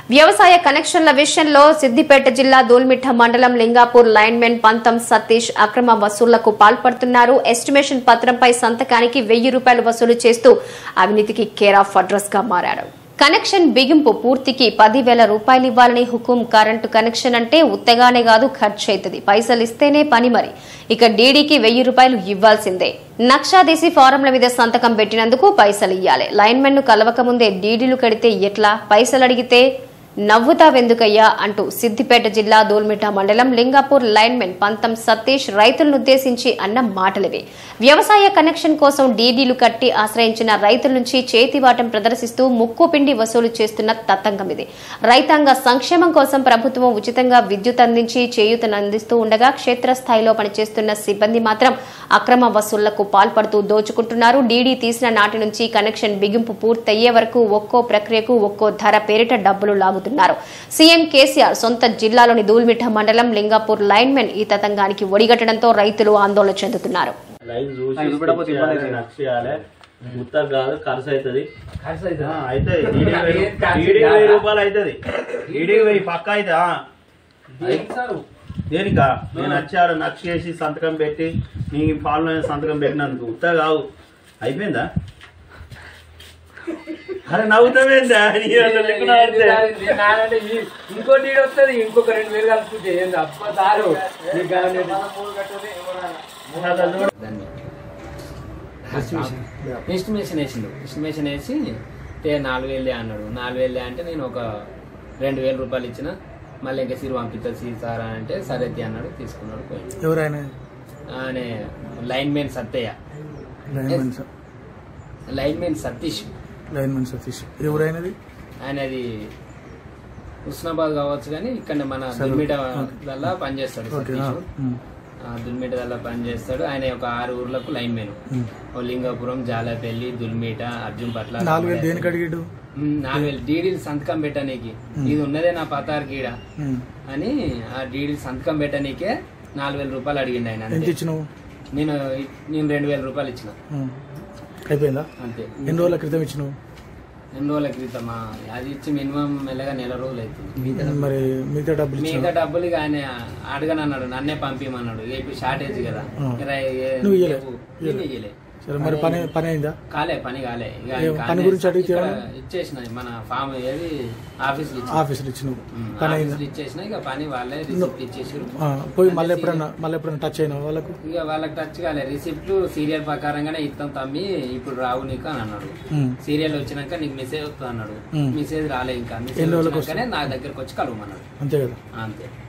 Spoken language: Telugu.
వ్యవసాయ కనెక్షన్ల విషయంలో సిద్దిపేట జిల్లా దూల్మిఠ మండలం లింగాపూర్ లైన్మెన్ పంతం సతీష్ అక్రమ వసూళ్లకు పాల్పడుతున్నారు ఎస్టిమేషన్ పత్రంపై సంతకానికి వెయ్యి రూపాయలు వసూలు చేస్తూ అవినీతికి కేర్ ఆఫ్ అడ్రస్ గా మారాడు కనెక్షన్ బిగింపు పూర్తికి పదివేల రూపాయలు ఇవ్వాలని హుకుం కరెంటు కనెక్షన్ అంటే ఉత్తగానే కాదు ఖర్చు అవుతుంది పైసలు ఇస్తేనే పని మరి ఇక డీడీకి వెయ్యి రూపాయలు ఇవ్వాల్సిందే నక్షాదేశీ ఫారంల మీద సంతకం పెట్టినందుకు పైసలు ఇయ్యాలి లైన్మెన్ ను కలవక ముందే డీడీలు కడితే ఎట్లా పైసలు అడిగితే నవ్వుతావెందుకయ్యా అంటూ సిద్దిపేట జిల్లా దోల్మిట మండలం లింగాపూర్ లైన్మెన్ పంతం సతీష్ రైతులను ఉద్దేశించి అన్న మాటలివి వ్యవసాయ కనెక్షన్ కోసం డీడీలు కట్టి ఆశ్రయించిన రైతుల నుంచి చేతివాటం ప్రదర్శిస్తూ ముక్కు పిండి వసూలు చేస్తున్న తతంగం ఇది రైతాంగ సంక్షేమం కోసం ప్రభుత్వం ఉచితంగా విద్యుత్ అందించి చేయూతను అందిస్తూ ఉండగా క్షేత్రస్థాయిలో పనిచేస్తున్న సిబ్బంది మాత్రం అక్రమ వసూళ్లకు పాల్పడుతూ దోచుకుంటున్నారు డీడీ తీసిన నాటి నుంచి కనెక్షన్ బిగింపు పూర్తయ్యే వరకు ఒక్కో ప్రక్రియకు ఒక్కో ధర పేరిట డబ్బులు లాగుతున్నారు సీఎం కేసీఆర్ సొంత జిల్లాలోని దూల్మిఠ మండలం లింగాపూర్ లైన్మెన్ ఈ తతంగానికి ఒడిగట్టడంతో రైతులు ఆందోళన చెందుతున్నారు లైన్ చూసి స్కెచ్ చేయాలి, నక్ష చేయాలి గుత్త కాదు ఖర్చు అవుతుంది అయితే ఈడీ వెయ్యి రూపాయలు అవుతుంది ఈడీ వెయ్యి పక్క అయితే ఆ. దేనికా నేను వచ్చాడు నక్ష చేసి సంతకం పెట్టి నీ ఫాలో సంతకం పెట్టినందుకు గుత్త కావు అయిపోయిందా అరే నవ్వుతావేందా నీ అసలు లెక్క నవ్వుతే. నానంటే ఈ- ఇంకోటి ఈడ వస్తుంది ఇంకొక రెండు వేలు కలుపుకుంటే ఏంది అప్ప సారు నీకు కావాలి. అసలు చూడు. ఎస్టిమేషన్ వేసిండు ఎస్టిమేషన్ వేసి తే నాలుగు వేలే అన్నాడు నాలుగు వేలే అంటే నేను ఒక రెండు వేల రూపాయలు ఇచ్చిన మళ్ళీ ఇంకా సిరు పంపిస్తా సి సార్ అని అంటే సరే తీ అన్నాడు తీసుకున్నాడు పోయింది ఎవరైనా ఆయన లైన్ మెన్ సత్తయ్య లైన్మెన్ స- line men Satish linemen Satish ఎవరైనది ఆయనది హుస్నాబాద్ కావచ్చు కానీ ఇక్కడ మన సరే. దుమ్మిట ఓకే. వల్ల పనిచేస్తాడు ఓకే ఆ, సతీష్ ఉమ్, ఆ, దుల్మిట వల్ల పనిచేస్తాడు ఆయన ఒక ఆరు ఊర్లకు లైన్ మెన్ ఉమ్. ఓ లింగాపురం జాలపల్లి దుల్మిట అర్జున్ పట్ల నాలుగు వేలు దేనికి అడిగాడు ఉమ్, నాలుగు వేలు డీడీలు సంతకం పెట్టనీకి ఇది ఉన్నదే నా పతార్ గీడ ఉమ్. అని ఆ డీడీలు సంతకం పెట్టనీకే నాలుగు వేల రూపాయలు అడిగిండు ఆయన ఎంత అంతే. ఇచ్చినావు నేను నేను రెండు వేల రూపాయలు ఇచ్చిన ఉమ్. అయిపోయిందా అంతే ఎన్ని రోజుల క్రితం ఇచ్చినావు ఎన్ని రోజుల క్రితమా అది ఇచ్చి మినిమం మెల్లగా నెల రోజులు అవుతుంది మరి మిగతా డబ్బులు మిగతా ఇచ్చినావు డబ్బులు ఇక ఆయన అడగనన్నాడు నన్నే పంపించమన్నాడు ఇక ఇప్పుడు షార్టేజ్ కదా ఆ. ఇక రా- ఏ- నువ్వు ఇయ్యలే? నేను ఇయ్యలే సరే మరి పని పని అయిందా కాలే పని కాలే ఇక ఏం ఇంకా పని ఆయన గురించి అడిగితే ఇక్కడ ఏమన్నా? ఇచ్చేసిన మన ఫామ్ ఏది ఆఫీస్ ఆఫీసులో ఇచ్చినావు పని అయిందా ఇచ్చేసిన ఇక పని వాళ్ళే రిసిప్ట్ ఇచ్చేసారు ఆ, పోయి మళ్ళీ ఎప్పుడన్నా మళ్ళీ ఎప్పుడన్నా టచ్ అయినా వాళ్ళకు ఇక వాళ్ళకి టచ్ కాలే రిసిప్ట్ సీరియల్ ప్రకారంగానే ఇస్తాం తమ్మి ఇప్పుడు రావు నీకు అని అన్నాడు ఉమ్. సీరియల్ వచ్చినాక నీకు మెసేజ్ వస్తుంది అన్నాడు ఉమ్. మెసేజ్ రాలే ఇంకా మెసేజ్ ఎన్ని రోజులకు వచ్చినాకనే నా దగ్గరకు వచ్చి కలవమన్నాడు అంతే కదా అంతే